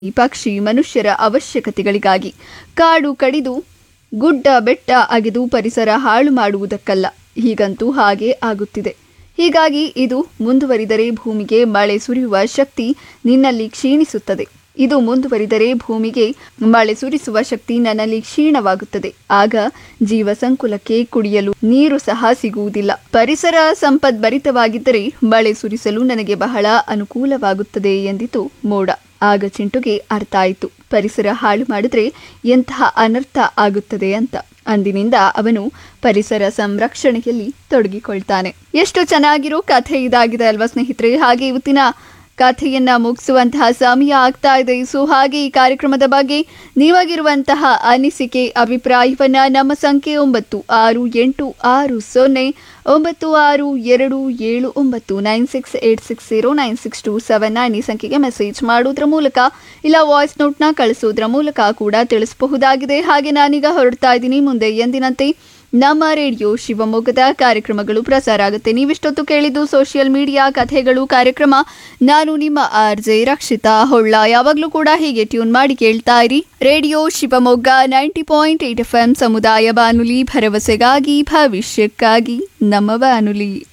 ಈ ಪಕ್ಷಿ ಮನುಷ್ಯರ ಅವಶ್ಯಕತೆಗಳಿಗಾಗಿ ಕಾಡು ಕಡಿದು ಗುಡ್ಡ ಬೆಟ್ಟ ಅಗೆದು ಪರಿಸರ ಹಾಳು ಮಾಡುವುದಕ್ಕಲ್ಲ ಹೀಗಂತೂ ಹಾಗೆ ಆಗುತ್ತಿದೆ ಹೀಗಾಗಿ ಇದು ಮುಂದುವರಿದರೆ ಭೂಮಿಗೆ ಮಳೆ ಸುರಿಯುವ ಶಕ್ತಿ ನಿನ್ನಲ್ಲಿ ಕ್ಷೀಣಿಸುತ್ತದೆ ಇದು ಮುಂದುವರಿದರೆ ಭೂಮಿಗೆ ಮಳೆ ಸುರಿಸುವ ಶಕ್ತಿ ನನ್ನಲ್ಲಿ ಕ್ಷೀಣವಾಗುತ್ತದೆ ಆಗ ಜೀವ ಸಂಕುಲಕ್ಕೆ ಕುಡಿಯಲು ನೀರು ಸಹ ಸಿಗುವುದಿಲ್ಲ ಪರಿಸರ ಸಂಪದ್ಭರಿತವಾಗಿದ್ದರೆ ಮಳೆ ಸುರಿಸಲು ನನಗೆ ಬಹಳ ಅನುಕೂಲವಾಗುತ್ತದೆ ಎಂದಿತು ಮೋಡ ಆಗ ಚಿಂಟುಗೆ ಅರ್ಥ ಆಯಿತು ಪರಿಸರ ಹಾಳು ಮಾಡಿದ್ರೆ ಎಂತಹ ಅನರ್ಥ ಆಗುತ್ತದೆ ಅಂತ ಅಂದಿನಿಂದ ಅವನು ಪರಿಸರ ಸಂರಕ್ಷಣೆಯಲ್ಲಿ ತೊಡಗಿಕೊಳ್ತಾನೆ ಎಷ್ಟು ಚೆನ್ನಾಗಿರೋ ಕಥೆ ಇದಾಗಿದೆ ಅಲ್ವಾ ಸ್ನೇಹಿತರೆ ಹಾಗೆ ಇವತ್ತಿನ ಕಥೆಯನ್ನ ಮುಗಿಸುವಂತಹ ಸಮಯ ಆಗ್ತಾ ಇದೆ ಸೊ ಹಾಗೆ ಈ ಕಾರ್ಯಕ್ರಮದ ಬಗ್ಗೆ ನೀವಾಗಿರುವಂತಹ ಅನಿಸಿಕೆ ಅಭಿಪ್ರಾಯವನ್ನ ನಮ್ಮ ಸಂಖ್ಯೆ ಒಂಬತ್ತು ಆರು ಎಂಟು ಆರು ಸೊನ್ನೆ ಒಂಬತ್ತು ಆರು ಎರಡು ಏಳು ಒಂಬತ್ತು nine six eight six zero nine six two seven nine ಈ ಸಂಖ್ಯೆಗೆ ಮೆಸೇಜ್ ಮಾಡೋದ್ರ ಮೂಲಕ ಇಲ್ಲ ವಾಯ್ಸ್ ನೋಟ್ನ ಕಳಿಸೋದ್ರ ಮೂಲಕ ಕೂಡ ತಿಳಿಸಬಹುದಾಗಿದೆ ಹಾಗೆ ನಾನೀಗ ಹೊರಡ್ತಾ ಇದ್ದೀನಿ ಮುಂದೆ ಎಂದಿನಂತೆ ನಮ್ಮ ರೇಡಿಯೋ ಶಿವಮೊಗ್ಗದ ಕಾರ್ಯಕ್ರಮಗಳು ಪ್ರಸಾರ ಆಗುತ್ತೆ ನೀವಿಷ್ಟೊತ್ತು ಕೇಳಿದ್ದು ಸೋಷಿಯಲ್ ಮೀಡಿಯಾ ಕಥೆಗಳು ಕಾರ್ಯಕ್ರಮ ನಾನು ನಿಮ್ಮ ಆರ್ ಜೆ ರಕ್ಷಿತಾ ಹೊಳ್ಳ ಯಾವಾಗಲೂ ಕೂಡ ಹೀಗೆ ಟ್ಯೂನ್ ಮಾಡಿ ಕೇಳ್ತಾ ಇರಿ radio Shivamogga ninety point eight F M ಸಮುದಾಯ ಬಾನುಲಿ ಭರವಸೆಗಾಗಿ ಭವಿಷ್ಯಕ್ಕಾಗಿ ನಮ್ಮ ಬಾನುಲಿ